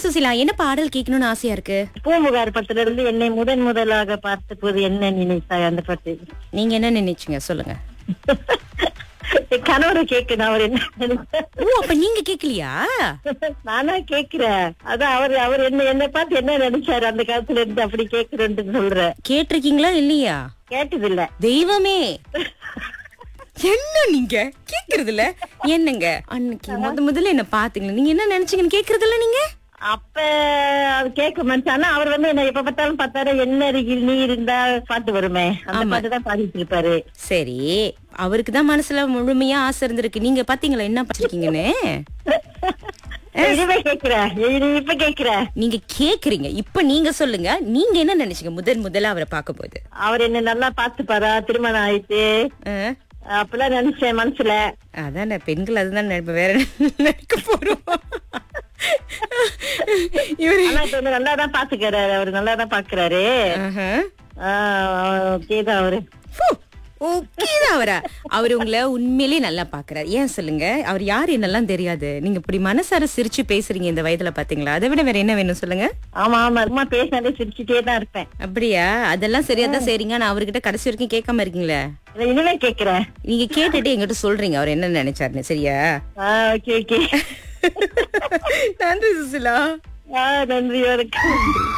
சுசிலா என்ன பாடல் கேட்கணும்னு ஆசையா இருக்கு பூமுகார் படத்துல இருந்து என்னை முதன் முதலாக பார்த்த போது என்ன நினைத்தாய் அந்த பாட்டு நீங்க என்ன நினைச்சீங்க சொல்லுங்க என் கணவரை கேட்கணும் அவர் என்ன நினைச்சார். ஓ அப்ப நீங்க கேக்கலையா நானா கேக்குறேன் அதான் அவர் அவர் என்ன என்ன பார்த்து என்ன நினைச்சாரு அந்த காலத்துல இருந்து அப்படி கேக்குறேன்னு சொல்றேன் கேட்டிருக்கீங்களா இல்லையா கேட்டது இல்ல தெய்வமே என்ன நீங்க கேக்குறது இல்ல என்னங்க அன்னைக்கு முத முதல்ல என்ன பாத்தீங்களா நீங்க என்ன நினைச்சீங்கன்னு கேக்குறது இல்ல நீங்க அப்ப அது கேட்க மனுஷானா அவர் வந்து என்ன எப்ப பார்த்தாலும் பார்த்தாரு என்ன அருகில் நீ இருந்தா பாட்டு வருமே அந்த பாட்டு தான் பாடிட்டு இருப்பாரு சரி அவருக்கு தான் மனசுல முழுமையா ஆசை இருந்திருக்கு நீங்க பாத்தீங்களா என்ன படிச்சிருக்கீங்கன்னு இதுவே கேக்குறேன் இது இப்ப கேக்குறேன் நீங்க கேக்குறீங்க இப்ப நீங்க சொல்லுங்க நீங்க என்ன நினைச்சீங்க முதன் முதல்ல அவரை பார்க்க போது அவர் என்ன நல்லா பாத்துப்பாரா திருமணம் ஆயிட்டு அப்பெல்லாம் நினைச்சேன் மனசுல அதானே பெண்கள் அதுதான் நினைப்ப வேற என்ன நினைக்க போறோம் இவரு ஆனா இப்ப வந்து நல்லா தான் பாத்துக்கிறாரு அவரு நல்லா தான் பாக்குறாரு ஆஹா. ஓகேதான் அவரு ஃபு, ஓகேதான் அவரா அவர் உங்களை உண்மையிலேயே நல்லா பாக்குறாரு ஏன் சொல்லுங்க அவர் யாரு என்னெல்லாம் தெரியாது நீங்க இப்படி மனசார சிரிச்சு பேசுறீங்க இந்த வயதுல பாத்தீங்களா அதை விட வேற என்ன வேணும் சொல்லுங்க ஆமா ஆமா சும்மா பேசினாலே சிரிச்சுட்டே தான் இருப்பேன் அப்படியா அதெல்லாம் சரியா தான் செய்றீங்க ஆனா அவர்கிட்ட கடைசி வரைக்கும் கேட்காம இருக்கீங்களே இதை இனிமே கேக்குறேன் நீங்க கேட்டுட்டு எங்கிட்ட சொல்றீங்க அவர் என்ன நினைச்சாருன்னு சரியா ஓகே ஓகே நன்றி சுசிலா நன்றி வணக்கம்